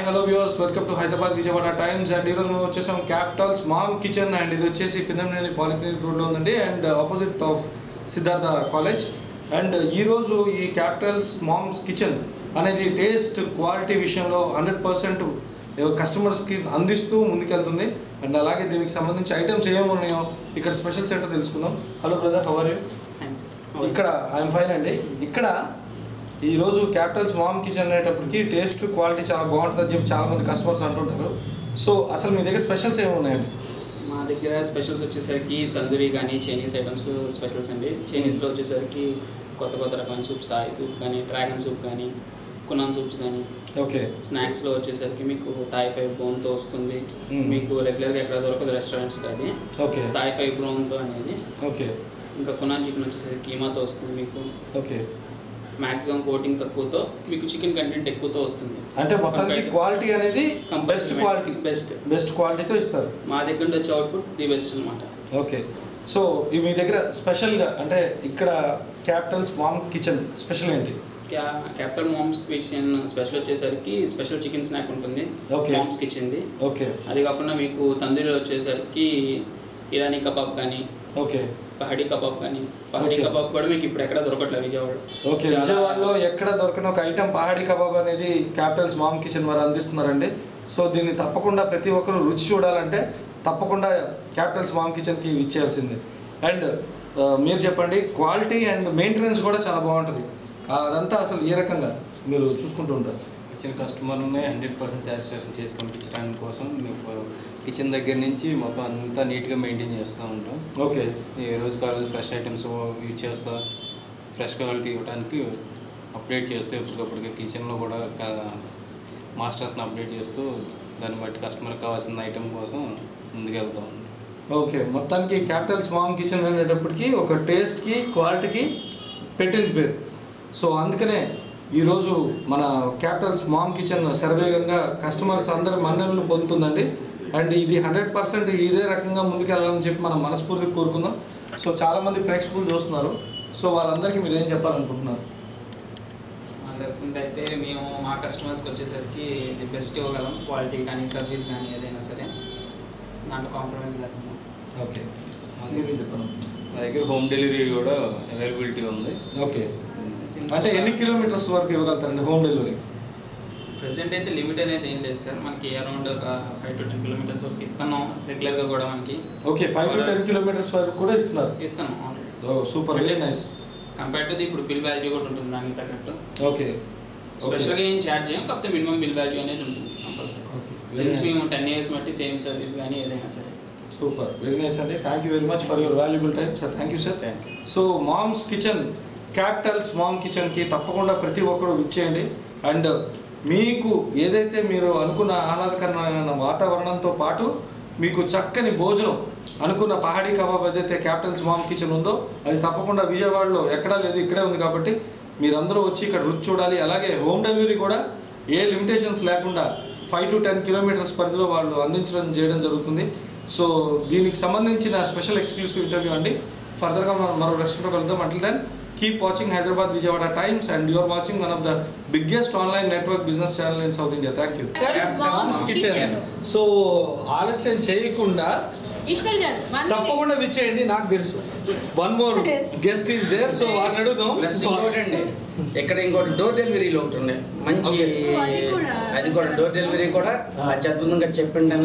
Hello viewers welcome to Hyderabad Vijayawada times and ఈరోజు మేము వచ్చేసాం క్యాపిటల్స్ మామ్ కిచెన్ అండ్ ఇది వచ్చేసి పిన్నమనేని పాలిక్లినిక్ రోడ్లో ఉందండి and opposite of Siddhartha college and ఈరోజు ఈ క్యాపిటల్స్ మామ్స్ కిచెన్ అనేది టేస్ట్ క్వాలిటీ విషయంలో హండ్రెడ్ పర్సెంట్ కస్టమర్స్కి అందిస్తూ ముందుకెళ్తుంది అండ్ అలాగే దీనికి సంబంధించి ఐటమ్స్ ఏమి ఉన్నాయో ఇక్కడ స్పెషల్ సెంటర్ తెలుసుకుందాం hello brother how are you thanks ఇక్కడ ఐఎమ్ ఫైన్ అండి ఇక్కడ ఈరోజు క్యాపిటల్స్ మామ్ కిచెన్ అనేటప్పటికి టేస్ట్ క్వాలిటీ చాలా బాగుంటుందని చెప్పి చాలా మంది కస్టమర్స్ అంటుంటారు సో అసలు మీ దగ్గర స్పెషల్స్ ఏమి ఉన్నాయండి మా దగ్గర స్పెషల్స్ వచ్చేసరికి తందూరి కానీ చైనీస్ ఐటమ్స్ స్పెషల్స్ అండి చైనీస్లో వచ్చేసరికి కొత్త కొత్త రకమైన సూప్ సాయి సూప్ కానీ డ్రాగన్ సూప్ కానీ కునాన్ సూప్స్ కానీ ఓకే స్నాక్స్లో వచ్చేసరికి మీకు తాయి ఫైవ్ బ్రౌన్తో వస్తుంది Hmm. మీకు రెగ్యులర్గా ఎక్కడ దొరకదు రెస్టారెంట్స్లో అది ఓకే తాయి ఫైవ్ బ్రౌన్తో అనేది ఓకే ఇంకా కునాన్ చికెన్ వచ్చేసరికి కీమాతో వస్తుంది మీకు ఓకే మ్యాక్సిమం కోటింగ్ తక్కువతో మీకు చికెన్ కంటెంట్ ఎక్కువతో వస్తుంది అంటే మొత్తానికి క్వాలిటీ అనేది బెస్ట్ క్వాలిటీ బెస్ట్ బెస్ట్ క్వాలిటీతో ఇస్తారు మా దగ్గర నుంచి వచ్చే అవుట్పుట్ ది బెస్ట్ అనమాట ఓకే సో ఈ మీ దగ్గర స్పెషల్గా అంటే ఇక్కడ క్యాపిటల్స్ మామ్ కిచెన్ స్పెషల్ ఏంటి క్యా- క్యాపిటల్ మామ్స్ కిచెన్ స్పెషల్ వచ్చేసరికి స్పెషల్ చికెన్ స్నాక్ ఉంటుంది Okay. మామ్స్ కిచెన్ది ఓకే అది కాకుండా మీకు తందూరిలో వచ్చేసరికి ఇరానీ కబాబ్ కానీ ఓకే పహడీ కబాబ్ కానీ పహడీ Okay. కబాబ్ కూడా మీకు ఇప్పుడు ఎక్కడ దొరకట్లేదు విజయవాడ ఓకే చాలా- విజయవాడలో ఎక్కడ దొరకని ఒక ఐటమ్ పహాడీ కబాబ్ అనేది క్యాపిటల్స్ మామ్ కిచెన్ వారు అందిస్తున్నారండి సో దీన్ని తప్పకుండా ప్రతి ఒక్కరు రుచి చూడాలంటే తప్పకుండా క్యాపిటల్స్ మామ్ కిచెన్కి ఇచ్చేయాల్సిందే అండ్ మీరు చెప్పండి క్వాలిటీ అండ్ మెయింటెనెన్స్ కూడా చాలా బాగుంటుంది ఆ, అదంతా అసలు ఏ రకంగా మీరు చూసుకుంటూ ఉంటారు వచ్చిన కస్టమర్ని హండ్రెడ్ పర్సెంట్ సాటిస్ఫాక్షన్ చేసి పంపించడానికి కోసం మేము కిచెన్ దగ్గర నుంచి మొత్తం అంతా నీట్గా మెయింటైన్ చేస్తూ ఉంటాం ఓకే ఈ రోజు కాలేజ్ ఫ్రెష్ ఐటమ్స్ యూజ్ చేస్తా ఫ్రెష్ క్వాలిటీ ఇవ్వడానికి అప్డేట్ చేస్తూ ఎప్పటికప్పుడు కిచెన్లో కూడా మాస్టర్స్ని అప్డేట్ చేస్తూ దాన్ని బట్టి కస్టమర్కి కావాల్సిన ఐటమ్ కోసం ముందుకెళ్తాం ఓకే మొత్తానికి క్యాపిటల్స్ మామ్ కిచెన్ అనేటప్పటికి ఒక టేస్ట్కి క్వాలిటీకి పెట్టింది పేరు సో అందుకనే ఈరోజు మన క్యాపిటల్స్ మామ్ కిచెన్ శరవేగంగా కస్టమర్స్ అందరి మన్ననలు పొందుతుందండి అండ్ ఇది హండ్రెడ్ పర్సెంట్ ఇదే రకంగా ముందుకెళ్ళాలని చెప్పి మనం మనస్ఫూర్తిగా కోరుకుందాం సో చాలామంది ప్రేక్షకులు చూస్తున్నారు సో వాళ్ళందరికీ మీరు ఏం చెప్పాలనుకుంటున్నారు మా తరఫున అయితే మేము మా కస్టమర్స్కి వచ్చేసరికి ది బెస్ట్ ఇవ్వగలం క్వాలిటీ కానీ సర్వీస్ కానీ ఏదైనా సరే దాంట్లో కాంప్రమైజ్ లేకుండా ఓకే మీరు చెప్పండి మా దగ్గర హోమ్ డెలివరీ కూడా అవైలబిలిటీ ఉంది ఓకే అంటే ఎన్ని కిలోమీటర్స్ వరకు ఇవ్వగలుగుతారండి హోమ్ డెలివరీ ప్రెసెంట్ అయితే లిమిట్ అనేది ఏం లేదు సార్ మనకి అరౌండ్ ఒక ఫైవ్ టు టెన్ కిలోమీటర్స్ వరకు ఇస్తున్నాం రెగ్యులర్గా కూడా మనకి okay five to ten kilometres వరకు కూడా ఇస్తున్నారు ఇస్తున్నాం already oh super very nice compare to ఇప్పుడు బిల్ వాల్యూ కూడా ఉంటుంది దానికి తగ్గట్టు ఓకే స్పెషల్గా ఏం ఛార్జ్ చేయం కాకపోతే మినిమం బిల్ వాల్యూ అనేది ఉంటుంది కంపల్సరీ ఓకే సిన్స్ మేము టెన్ ఇయర్స్ బట్టి సేమ్ సర్వీస్ కానీ ఏదైనా సరే సూపర్ వెరీ నైస్ అండి thank you very much for your valuable time sir thank you sir thank you so mom's kitchen capitals mom కిచెన్కి తప్పకుండా ప్రతి ఒక్కరు ఇచ్చేయండి అండ్ మీకు ఏదైతే మీరు అనుకున్న ఆహ్లాదకరమైన వాతావరణంతో పాటు మీకు చక్కని భోజనం అనుకున్న పహాడీ కబాబ్ ఏదైతే క్యాపిటల్స్ మామ్ కిచెన్ ఉందో అది తప్పకుండా విజయవాడలో ఎక్కడా లేదు ఇక్కడే ఉంది కాబట్టి మీరందరూ వచ్చి ఇక్కడ రుచి చూడాలి అలాగే హోమ్ డెలివరీ కూడా ఏ లిమిటేషన్స్ లేకుండా ఫైవ్ టు టెన్ కిలోమీటర్స్ పరిధిలో వాళ్ళు అందించడం చేయడం జరుగుతుంది సో దీనికి సంబంధించిన స్పెషల్ ఎక్స్క్లూసివ్ ఇంటర్వ్యూ అండి ఫర్దర్గా మనం మరో రెస్టారెంట్ వెళ్దాం until then keep watching Hyderabad Vijayawada times and you are watching one of the biggest online network business channel in South India thank you Mom's Kitchen. So ఆలస్యం చేయకుండా ఈశ్వర్ గారు one తప్పకుండా విచ్చేయండి నాకు తెలుసు one more Yes. Guest is there so వారిని అడుగుదాం plus ఇంకోటి అండి ఇక్కడ ఇంకోటి డోర్ డెలివరీలో ఒకటి ఉండే మంచి Okay. Oh, అది కూడా. అది కూడా డోర్ డెలివరీ కూడా అత్యద్భుతంగా చెప్పిన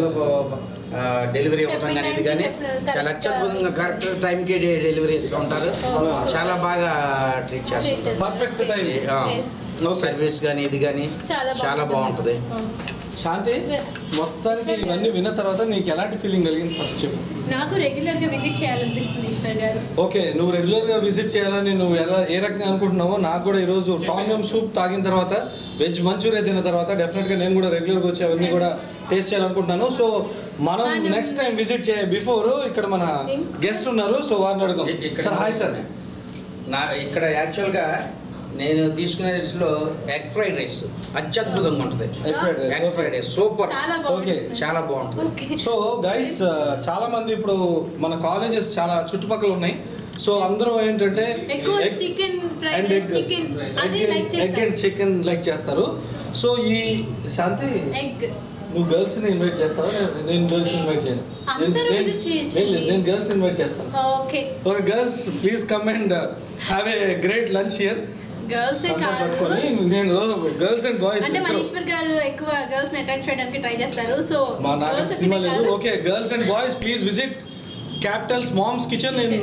డెలివరీ ఇవ్వటం కానీ ఇది కానీ చెప్పిన చాలా correct అత్యద్భుతంగా కరెక్ట్ టైంకి డెలివరీ ఇస్తూ ఉంటారు Oh. చాలా బాగా ట్రీట్ చేస్తారు పర్ఫెక్ట్ టైం Yes. సర్వీస్ కానీ ఇది కానీ చాలా చాలా బాగుంటుంది శాంతి మొత్తానికి ఇవన్నీ విన్న తర్వాత నీకు ఎలాంటి ఫీలింగ్ కలిగింది ఫస్ట్ చెప్పు నాకు రెగ్యులర్ గా విజిట్ చేయాలనిపిస్తుంది ఈశ్వర్ గారు ఓకే నువ్వు రెగ్యులర్గా విజిట్ చేయాలని నువ్వు ఎలా ఏ రకంగా అనుకుంటున్నావో నాకు కూడా ఈరోజు టామియం సూప్ తాగిన తర్వాత వెజ్ మంచూరియా తిన్న తర్వాత డెఫినెట్గా నేను కూడా రెగ్యులర్గా వచ్చి అవన్నీ కూడా టేస్ట్ చేయాలనుకుంటున్నాను సో మనం మనం- నెక్స్ట్ టైం విజిట్ చేయ బిఫోర్ ఇక్కడ మన గెస్ట్ ఉన్నారు సో వారిని అడుగుదాం ఇక్కడ సార్ హాయ్ సార్ నా ఇక్కడ యాక్చువల్గా నేను తీసుకునే రైస్లో ఎగ్ ఫ్రైడ్ రైస్ అత్యద్భుతంగా ఉంటుంది Egg fried rice, egg okay. Fried rice super చాలా ఓకే బాగుంది చాలా బాగుంటుంది ఓకే సో గైస్ చాలా మంది ఇప్పుడు మన కాలేజెస్ చాలా చుట్టుపక్కల ఉన్నాయి సో అందరూ ఏంటంటే ఎక్కువ చికెన్ ఫ్రైడ్ రైస్ చికెన్ అదే లైక్ ఎగ్ అండ్ చేస్తారు చికెన్ లైక్ చేస్తారు సో ఈ శాంతి ఎగ్ నువ్వు గర్ల్స్ ని ఇన్వైట్ చేస్తావా నేను- నేను గర్ల్స్ ఇన్వైట్ చేయను నేను- అందరూ నేను- visit చేయొచ్చు. నేను- నేను గర్ల్స్ ఇన్వైట్ చేస్తాను okay okay girls please come and have a great lunch here girls కాదు పట్టుకొని నేను గర్ల్స్ అండ్ బాయ్స్ అంటే మనీశ్వర్ గారు ఎక్కువ గర్ల్స్ ని అట్రాక్ట్ చేయడానికి ట్రై చేస్తారు సో మా నాకు girls సినిమా ఒకటే లేదు కాదు. Okay girls and boys please visit Capitals moms Kitchen in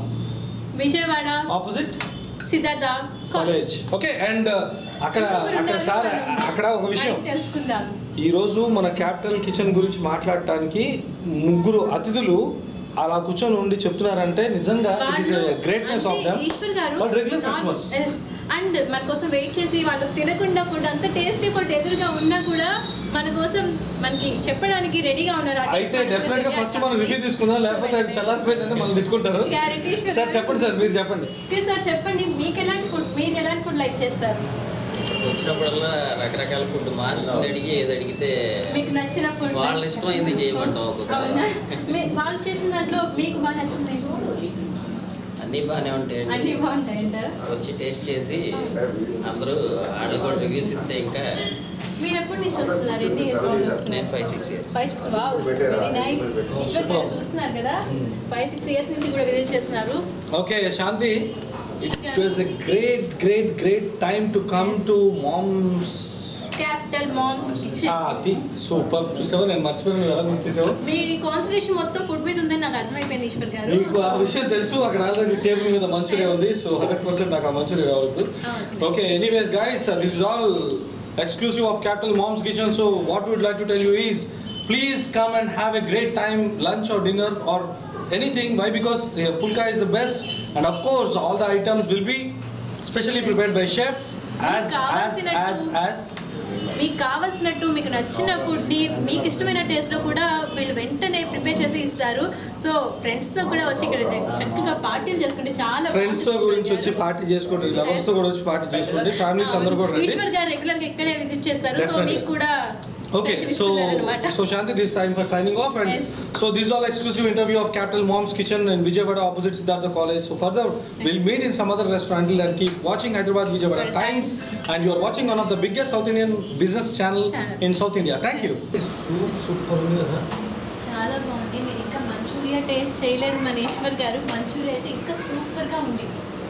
Vijayawada opposite Siddhartha college okay and అక్కడ ఇంకొకరు అక్కడ ఉన్నారు సార్ వాళ్ళు. అక్కడ ఒక విషయం అడిగి తెలుసుకుందాం ఈరోజు మన క్యాపిటల్ కిచెన్ గురించి మాట్లాడటానికి ముగ్గురు అతిథులు అలా కూర్చొని ఉండి చెప్తున్నారంటే నిజంగా ఇట్ ఇస్ గ్రేట్నెస్ ఆఫ్ దమ్ Eshwar garu but regular customers and మన కోసం వెయిట్ చేసి వాళ్ళకి తినకుండా ఫుడ్ అంత టేస్టీ ఫుడ్ ఎదురుగా ఉన్నా కూడా మన కోసం మనకి చెప్పడానికి రెడీగా ఉన్నారు ఆ taste అయితే మనకి డెఫినెట్ గా ఫస్ట్ మనం రివ్యూ తీసుకుందాం లేకపోతే అది చల్లారిపోయిందంటే మనం తిట్టుకుంటారు Guarantee sure. సార్ చెప్పండి సార్ మీరు చెప్పండి ఓకే సార్ చెప్పండి మీకు ఎలాంటి ఫుడ్ మీరు ఎలాంటి ఫుడ్ లైక్ చేస్తారు వచ్చినప్పుడల్లా రకరకాల ఫుడ్ మాస్టర్ని అడిగి ఏది అడిగితే మీకు నచ్చిన ఫుడ్ వాళ్ళ ఇష్టం ఏంది చేయమంటాం ఒక్కొక్కసారి. అవునా? మీ- వాళ్ళు చేసిన దాంట్లో మీకు బాగా నచ్చింది అన్నీ బాగానే ఉంటాయండి అన్ని బాగుంటాయి అంటారా వచ్చి టేస్ట్ చేసి అందరూ వాళ్ళు కూడా రివ్యూస్ ఇస్తే ఇంకా మీరు ఎప్పటి నుంచి వస్తున్నారు ఎన్ని ఇయర్స్ నుంచి వస్తున్నారు నేను five six years five six wow very nice Eshwar garu చూస్తున్నారు కదా ఫైవ్ సిక్స్ ఇయర్స్ నుంచి కూడా విజిట్ చేస్తున్నారు okay Shanti it was a great great great time to come to Moms Capital moms Kitchen అది సూపర్ చూసావా నేను మర్చిపోయాను నువ్వు ఎలా గుర్తిసావు మీ కాన్సన్ట్రేషన్ మొత్తం ఫుడ్ మీద ఉందని నాకు అర్థమైపోయింది ఈశ్వర్ గారు మీకు ఆ విషయం తెలుసు అక్కడ ఆల్రెడీ టేబుల్ మీద మంచూరియా ఉంది సో హండ్రెడ్ పర్సెంట్ నాకు ఆ మంచూరియా కావాలి ఇప్పుడు okay anyways guys this is all exclusive of Capital moms Kitchen so what would like to tell you is please come and have a great time lunch or dinner or anything why because pulka is the best and of course all the items will be specially prepared by chef as as as as మీకు కావాల్సినట్టు మీకు నచ్చిన food ని మీకు ఇష్టమైన taste లో కూడా వీళ్ళు వెంటనే ప్రిపేర్ చేసి ఇస్తారు సో ఫ్రెండ్స్ తో కూడా వచ్చి ఇక్కడ చక్కగా పార్టీలు చేసుకుంటే చాలా ఫ్రెండ్స్ తో బాగుంటుంది గురించి వచ్చి పార్టీ చేసుకోండి లవర్స్ తో కూడా వచ్చి పార్టీ చేసుకోండి ఫ్యామిలీస్ అందరూ కూడా రండి ఈశ్వర్ గారు రెగ్యులర్ గా ఇక్కడే విజిట్ చేస్తారు సో Definitely. మీకు కూడా Okay, special so ఇస్తున్నారన్నమాట. so Shanti, this time for signing off, and Yes. so this is all exclusive interview of Capital Mom's Kitchen in Vijayawada opposite Siddhartha College. So further, we'll meet in some other restaurant. Until then, keep watching Hyderabad Vijayawada Times, and you are watching one of the biggest South Indian business channel Channel. in South India. Thank you. Soup super ఉంది కదా చాలా బాగుంది మీరు ఇంకా Manchuria taste చేయలేదు మన ఈశ్వర్ గారు Manchuria అయితే ఇంకా సూపర్ గా ఉంది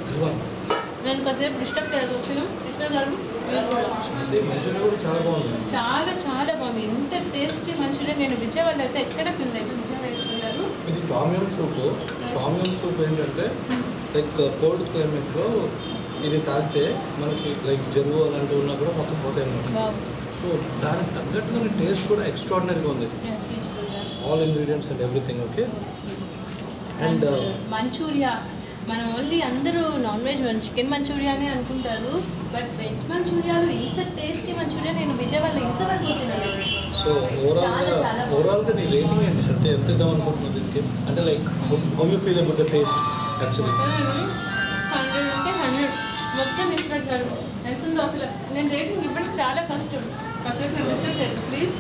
నేను కాసేపు డిస్టర్బ్ చేయకపోతున్నాం ఈశ్వర్ గారు మీరు కూడా. మంచూరియా కూడా చాలా బాగుంది చాలా చాలా బాగుంది ఇంత టేస్టీ మంచూరియా నేను విజయవాడ అయితే ఎక్కడ తినలేదు విజయవాడ ఈశ్వర్ గారు ఇది టామియం సూప్ టామియం సూప్ ఏంటంటే లైక్ కోల్డ్ క్లైమేట్లో ఇది తాగితే మనకి లైక్ జరుగు అలాంటివి ఉన్నా కూడా మొత్తం పోతాయి అన్నమాట వావ్. సో దానికి తగ్గట్టుగా టేస్ట్ కూడా ఎక్స్ట్రాడినరీగా ఉంది Yes, Eshwar garu. All ingredients and everything okay and manchuria మనం ఓన్లీ అందరూ నాన్ వెజ్ చికెన్ మంచూరియానే అనుకుంటారు బట్ వెజ్ మంచూరియాలు ఇంత టేస్టీ మంచూరియా నేను విజయవాడలో ఇంతవరకు తినలేదు సో ఓవరాల్గా చాలా, చాలా బాగుంది. ఓవరాల్గా నీ రేటింగ్ ఏంటి అంటే ఎంత ఇద్దాం అనుకుంటున్నావు దీనికి అంటే like how you feel about the taste actually hundred అంటే హండ్రెడ్ మొత్తం ఇష్టపడ్డారు ఎంత ఉందో అసలు నేను రేటింగ్ ఇవ్వడం చాలా కష్టం కాసేపు నేను డిస్టర్బ్ చేయదు ప్లీజ్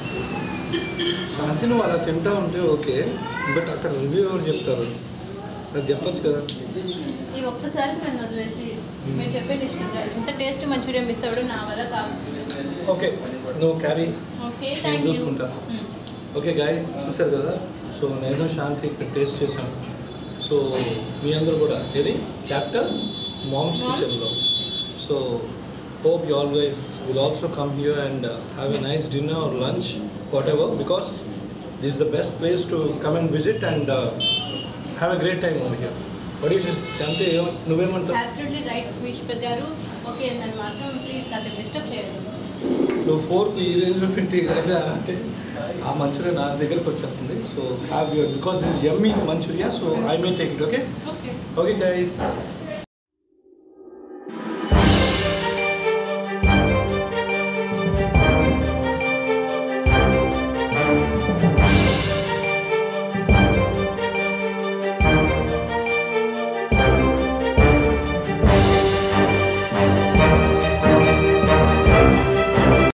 శాంతి నువ్వు అలా తింటా ఉంటే ఓకే బట్ అక్కడ రివ్యూ ఎవరు చెప్తారు అది చెప్పొచ్చు కదా ఈ ఒక్కసారి నన్ను వదిలేసి మీరు చెప్పే డిష్ ఇంత టేస్ట్ మంచూరియా మిస్ అవ్వడం నా వల్ల కాదు ఓకే నువ్వు క్యారీ ఓకే నేను థ్యాంక్ యూ చూసుకుంటా ఓకే గైస్ చూసారు కదా సో నేను శాంతి ఇక్కడ టేస్ట్ చేశాను సో మీ అందరూ కూడా ఏది క్యాపిటల్ మామ్స్ Moms. కిచెన్లో so hope you all guys will also come here and have a nice dinner or lunch whatever because this is the best place to come and visit and have a great time over here what is Shanti ఏమ- నువ్వేమంటావు absolutely right విష్పత్ గారు okay నన్ను మాత్రం please కాసేపు disturb చేయదు నువ్వు ఫోర్కి ఈ రేంజ్లో పెట్టి లేదా అంటే ఆ మంచూరియా నా దగ్గరకు వచ్చేస్తుంది so have your because this yummy manchuria so I may take it okay okay okay guys